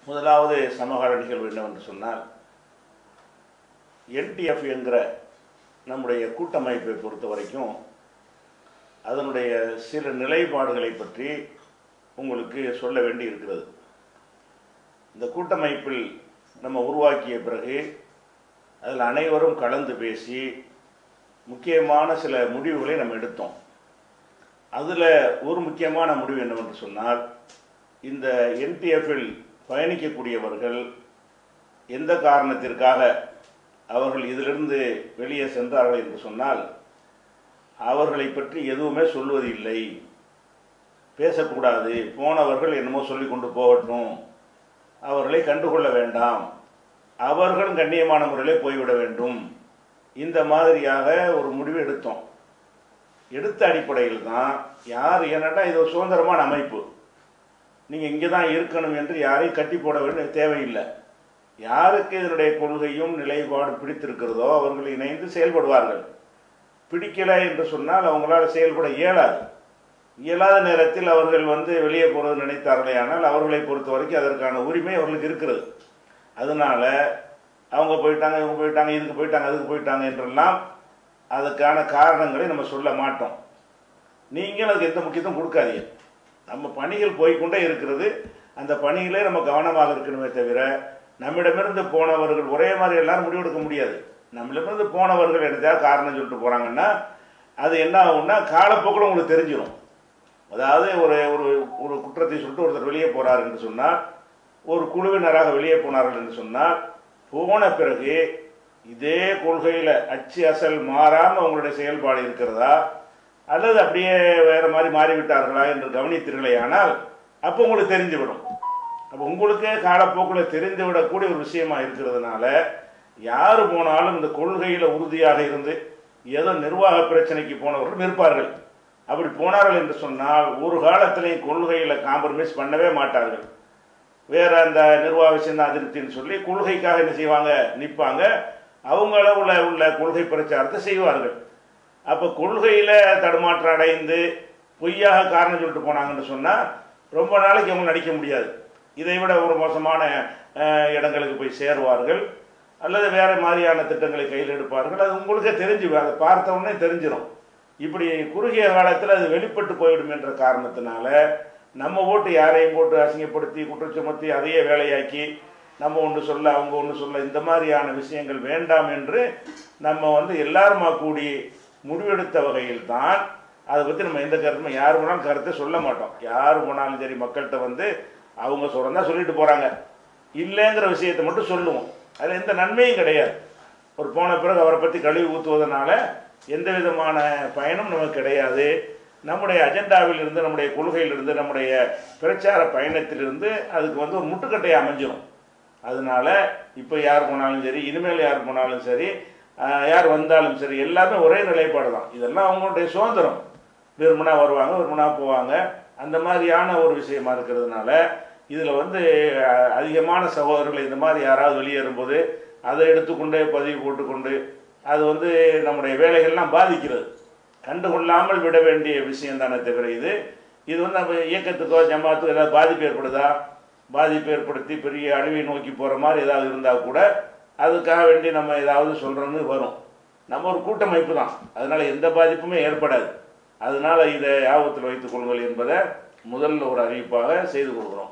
முதலாவது சமகால நிகழ்வு என்னவென்று சொன்னால் என்டிஎஃப் என்கிற நம்முடைய கூட்டமைப்பை பொறுத்த வரைக்கும் அதனுடைய சில நிலைப்பாடுகளை பற்றி உங்களுக்கு சொல்ல வேண்டி இருக்கிறது இந்த கூட்டமைப்பில் நம்ம உருவாக்கிய பிறகு அதில் அனைவரும் கலந்து பேசி முக்கியமான சில முடிவுகளை நம்ம எடுத்தோம் அதில் ஒரு முக்கியமான முடிவு என்னவென்று சொன்னால் இந்த என்டிஎஃப்பில் பயணிக்கக்கூடியவர்கள் எந்த காரணத்திற்காக அவர்கள் இதிலிருந்து வெளியே சென்றார்கள் என்று சொன்னால் அவர்களை பற்றி எதுவுமே சொல்வது இல்லை பேசக்கூடாது போனவர்கள் என்னமோ சொல்லி கொண்டு போகட்டும் அவர்களை கண்டுகொள்ள வேண்டாம் அவர்கள் கண்ணியமான முறையிலே போய்விட வேண்டும் இந்த மாதிரியாக ஒரு முடிவு எடுத்தோம் எடுத்த அடிப்படையில் தான் யார் என்னட்டா இது ஒரு சுதந்திரமான அமைப்பு நீங்கள் இங்கே தான் இருக்கணும் என்று யாரையும் கட்டி போட வேண்டிய தேவையில்லை யாருக்கு இதனுடைய கொள்கையும் நிலைப்பாடு பிடித்திருக்கிறதோ அவர்கள் இணைந்து செயல்படுவார்கள் பிடிக்கலை என்று சொன்னால் அவங்களால செயல்பட இயலாது இயலாத நேரத்தில் அவர்கள் வந்து வெளியே போகிறது நினைத்தார்களே ஆனால் அவர்களை பொறுத்த வரைக்கும் அதற்கான உரிமை அவர்களுக்கு இருக்கிறது அதனால அவங்க போயிட்டாங்க இவங்க போயிட்டாங்க இதுக்கு போயிட்டாங்க அதுக்கு போயிட்டாங்க என்றெல்லாம் அதுக்கான காரணங்களை நம்ம சொல்ல மாட்டோம் நீங்கள் அதுக்கு எந்த முக்கியத்துவம் கொடுக்காதீங்க நம்ம பணிகள் போய்கொண்டே இருக்கிறது அந்த பணிகளே நம்ம கவனமாக இருக்கணுமே தவிர நம்மிடமிருந்து போனவர்கள் ஒரே மாதிரி எல்லாரும் முடிவெடுக்க முடியாது நம்மளிடமிருந்து போனவர்கள் என்னதையாவது காரணம் சொல்லிட்டு போகிறாங்கன்னா அது என்ன ஆகும்னா காலப்போக்கில் உங்களுக்கு தெரிஞ்சிடும் அதாவது ஒரு ஒரு ஒரு குற்றத்தை சொல்லிட்டு ஒருத்தர் வெளியே போகிறார் என்று சொன்னால் ஒரு குழுவினராக வெளியே போனார்கள் என்று சொன்னால் போன பிறகு இதே கொள்கையில் அச்சு அசல் மாறாமல் உங்களுடைய செயல்பாடு இருக்கிறதா அல்லது அப்படியே வேறு மாதிரி மாறிவிட்டார்களா என்று கவனித்தீர்களே ஆனால் அப்போ உங்களுக்கு தெரிந்துவிடும் அப்போ உங்களுக்கே காலப்போக்கில் தெரிந்து விடக்கூடிய ஒரு விஷயமா இருக்கிறதுனால யார் போனாலும் இந்த கொள்கையில் உறுதியாக இருந்து ஏதோ நிர்வாக பிரச்சனைக்கு போனவர்கள் இருப்பார்கள் அப்படி போனார்கள் என்று சொன்னால் ஒரு காலத்திலையும் கொள்கையில் காம்ப்ரமைஸ் பண்ணவே மாட்டார்கள் வேற அந்த நிர்வாக சின்ன அதிருப்தின்னு சொல்லி கொள்கைக்காக என்ன செய்வாங்க நிற்பாங்க அவங்கள உள்ள உள்ள கொள்கை பிரச்சாரத்தை செய்வார்கள் அப்போ கொள்கையில் தடுமாற்றம் அடைந்து பொய்யாக காரணம் சொல்லிட்டு போனாங்கன்னு சொன்னால் ரொம்ப நாளைக்கு அவங்க நடிக்க முடியாது இதை விட ஒரு மோசமான இடங்களுக்கு போய் சேருவார்கள் அல்லது வேறு மாதிரியான திட்டங்களை கையில் எடுப்பார்கள் அது உங்களுக்கே தெரிஞ்சு அதை பார்த்த உடனே தெரிஞ்சிடும் இப்படி குறுகிய காலத்தில் அது வெளிப்பட்டு போய்விடும் என்ற காரணத்தினால நம்ம ஓட்டு யாரையும் போட்டு அசிங்கப்படுத்தி குற்றச்சுமத்தி அதையே வேலையாக்கி நம்ம ஒன்று சொல்ல அவங்க ஒன்று சொல்ல இந்த மாதிரியான விஷயங்கள் வேண்டாம் என்று நம்ம வந்து எல்லாருமா கூடி முடிவெடுத்த வகையில் தான் அதை பற்றி நம்ம எந்த கருத்துமே யார் போனாலும் கருத்தை சொல்ல மாட்டோம் யார் போனாலும் சரி மக்கள்கிட்ட வந்து அவங்க சொல்கிறதா சொல்லிட்டு போகிறாங்க இல்லைங்கிற விஷயத்தை மட்டும் சொல்லுவோம் அதில் எந்த நன்மையும் கிடையாது ஒரு போன பிறகு அவரை பற்றி கழுவி ஊற்றுவதனால எந்த விதமான பயனும் நமக்கு கிடையாது நம்முடைய அஜெண்டாவில் இருந்து நம்முடைய கொள்கையிலிருந்து நம்முடைய பிரச்சார பயணத்திலிருந்து அதுக்கு வந்து ஒரு முட்டுக்கட்டையை அமைஞ்சிடும் அதனால இப்போ யார் போனாலும் சரி இனிமேல் யார் போனாலும் சரி யார் வந்தாலும் சரி எல்லாமே ஒரே நிலைப்பாடு தான் இதெல்லாம் அவங்களுடைய சுதந்திரம் விரும்பினா வருவாங்க விரும்பினா போவாங்க அந்த மாதிரியான ஒரு விஷயமா இருக்கிறதுனால இதில் வந்து அதிகமான சகோதரர்கள் இந்த மாதிரி யாராவது வெளியேறும்போது அதை எடுத்துக்கொண்டு பதிவு போட்டுக்கொண்டு அது வந்து நம்முடைய வேலைகள்லாம் பாதிக்கிறது கண்டுகொள்ளாமல் விட வேண்டிய விஷயம் தானே தவிர இது இது வந்து நம்ம இயக்கத்துக்கோ ஜமாத்துக்கோ ஏதாவது பாதிப்பு ஏற்படுதா பாதிப்பு ஏற்படுத்தி பெரிய அழிவை நோக்கி போகிற மாதிரி ஏதாவது இருந்தால் கூட அதுக்காக வேண்டி நம்ம ஏதாவது சொல்கிறோன்னு வரும் நம்ம ஒரு கூட்டமைப்பு தான் அதனால் எந்த பாதிப்புமே ஏற்படாது அதனால் இதை ஆபத்தில் வைத்துக் கொள்ளுங்கள் என்பதை முதல்ல ஒரு அறிவிப்பாக செய்து கொடுக்குறோம்